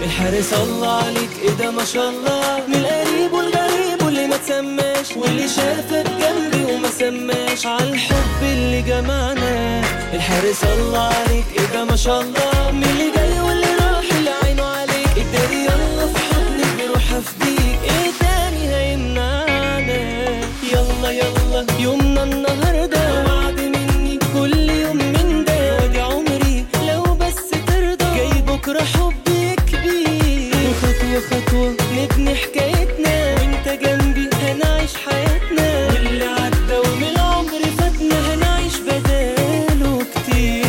الحارس الله عليك ايه ده ما شاء الله من القريب والغريب واللي ما تسماش واللي شافك جنبي وما سماش على الحب اللي جمعنا الحارس الله عليك ايه ده ما شاء الله من اللي جاي واللي راح اللي عينه عليك اداري يلا في حضنك بروح افديك ايه تاني هيمنعنا يلا يلا يومنا النهارده وعد مني كل يوم من ده وادي عمري لو بس ترضى جاي بكره حبي كبير وخطوه خطوه نبني حكايتنا